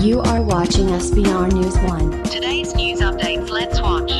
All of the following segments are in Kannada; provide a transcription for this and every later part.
You are watching SBR News 1. Today's news updates. Let's watch.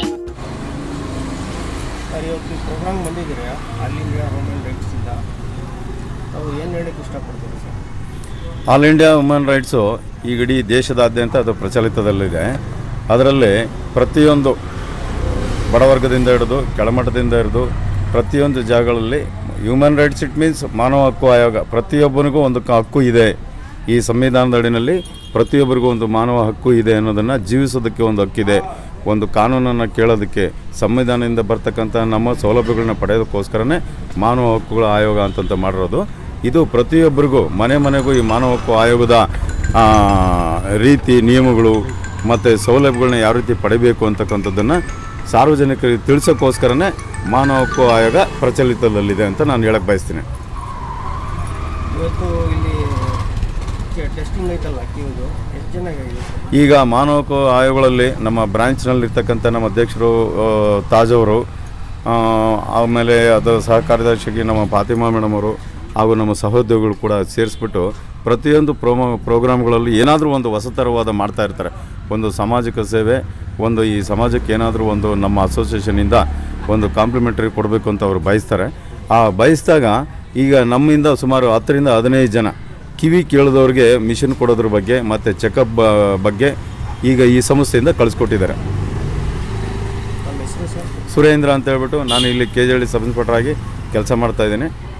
Sir ಇವತ್ತು ಪ್ರೋಗ್ರಾಮ್ ಬಂದಿದ್ದೀರಿ ಆಲ್ ಇಂಡಿಯಾ ವುಮೆನ್ ರೈಟ್ಸಿಂದ ತಾವು ಏನು ಹೇಳಕ್ಕೆ ಇಷ್ಟಪಡ್ತೀರಿ sir all India woman rights ಈಗ ಇಡೀ ದೇಶದಾದ್ಯಂತ ಅದು ಪ್ರಚಲಿತದಲ್ಲಿದೆ ಅದರಲ್ಲಿ ಪ್ರತಿಯೊಂದು ಬಡವರ್ಗದಿಂದ ಹಿಡಿದು ಕೆಳಮಟ್ಟದಿಂದ ಹಿಡಿದು ಪ್ರತಿಯೊಂದು ಜಾಗಗಳಲ್ಲಿ ಹ್ಯೂಮನ್ ರೈಟ್ಸ್ ಇಟ್ ಮೀನ್ಸ್ ಮಾನವ ಹಕ್ಕು ಆಯೋಗ ಪ್ರತಿಯೊಬ್ಬನಿಗೂ ಒಂದು ಕ- ಹಕ್ಕು ಇದೆ ಈ ಸಂವಿಧಾನದ ಅಡಿನಲ್ಲಿ ಪ್ರತಿಯೊಬ್ಬರಿಗೂ ಒಂದು ಮಾನವ ಹಕ್ಕು ಇದೆ ಅನ್ನೋದನ್ನು ಜೀವಿಸೋದಕ್ಕೆ ಒಂದು ಹಕ್ಕಿದೆ ಒಂದು ಕಾನೂನನ್ನು ಕೇಳೋದಕ್ಕೆ ಸಂವಿಧಾನದಿಂದ ಬರ್ತಕ್ಕಂಥ ನಮ್ಮ ಸೌಲಭ್ಯಗಳನ್ನ ಪಡೆಯೋದಕ್ಕೋಸ್ಕರನೇ ಮಾನವ ಹಕ್ಕುಗಳ ಆಯೋಗ ಅಂತಂತ ಮಾಡಿರೋದು ಇದು ಪ್ರತಿಯೊಬ್ಬರಿಗೂ ಮನೆ ಮನೆಗೂ ಈ ಮಾನವ ಹಕ್ಕು ಆಯೋಗದ ಆ, ರೀತಿ ನಿಯಮಗಳು ಮತ್ತು ಸೌಲಭ್ಯಗಳನ್ನ ಯಾವ ರೀತಿ ಪಡಿಬೇಕು ಅಂತಕ್ಕಂಥದ್ದನ್ನು ಸಾರ್ವಜನಿಕರಿಗೆ ತಿಳಿಸೋಕ್ಕೋಸ್ಕರನೇ ಮಾನವ ಹಕ್ಕು ಆಯೋಗ ಪ್ರಚಲಿತದಲ್ಲಿದೆ ಅಂತ ನಾನು ಹೇಳಕ್ಕೆ ಬಯಸ್ತೀನಿ ಇವತ್ತು ಇಲ್ಲಿ ಟೆಸ್ಟಿಂಗ್ ಐತಲ್ಲ ಅಕ್ಕಿದು ಎಷ್ಟು ಚೆನ್ನಾಗಿದೆ ಸರ್ ಈಗ ಮಾನವ ಹಕ್ಕು ಆಯೋಗಗಳಲ್ಲಿ ನಮ್ಮ ಬ್ರಾಂಚ್ನಲ್ಲಿರ್ತಕ್ಕಂಥ ನಮ್ಮ ಅಧ್ಯಕ್ಷರು ಆ, ತಾಜ್ ಅವರು ಆ, ಆಮೇಲೆ ಅದರ ಸಹ ಕಾರ್ಯದರ್ಶಿಗೆ ನಮ್ಮ ಫಾತಿಮಾ ಮೇಡಮ್ ಅವರು ಹಾಗೂ ನಮ್ಮ ಸಹೋದ್ಯೋಗಿಗಳು ಕೂಡ ಸೇರಿಸ್ಬಿಟ್ಟು ಪ್ರತಿಯೊಂದು ಪ್ರೋಮೋ ಪ್ರೋಗ್ರಾಮ್ಗಳಲ್ಲಿ ಏನಾದರೂ ಒಂದು ಹೊಸತರವಾದ ಮಾಡ್ತಾ ಇರ್ತಾರೆ ಒಂದು ಸಾಮಾಜಿಕ ಸೇವೆ ಒಂದು ಈ ಸಮಾಜಕ್ಕೆ ಏನಾದರೂ ಒಂದು ನಮ್ಮ ಅಸೋಸಿಯೇಷನಿಂದ ಒಂದು ಕಾಂಪ್ಲಿಮೆಂಟರಿ ಕೊಡಬೇಕು ಅಂತ ಅವರು ಬಯಸ್ತಾರೆ ಆ ಬಯಸಿದಾಗ ಈಗ ನಮ್ಮಿಂದ ಸುಮಾರು ಹತ್ತರಿಂದ ಹದಿನೈದು ಜನ ಕಿವಿ ಕೇಳಿದವ್ರಿಗೆ ಮಿಷನ್ ಕೊಡೋದ್ರ ಬಗ್ಗೆ ಮತ್ತು ಚೆಕಪ್ ಬಗ್ಗೆ ಈಗ ಈ ಸಂಸ್ಥೆಯಿಂದ ಕಳಿಸ್ಕೊಟ್ಟಿದ್ದಾರೆ ನಮ್ಮ ಹೆಸರು ಸರ್ ಸುರೇಂದ್ರ ಅಂತ ಹೇಳ್ಬಿಟ್ಟು ನಾನು ಇಲ್ಲಿ ಕೆ ಜಿ ಹಳ್ಳಿ ಸಬ್ ಇನ್ಸ್ಪೆಕ್ಟರ್ ಆಗಿ ಕೆಲಸ ಮಾಡ್ತಾ ಇದ್ದೀನಿ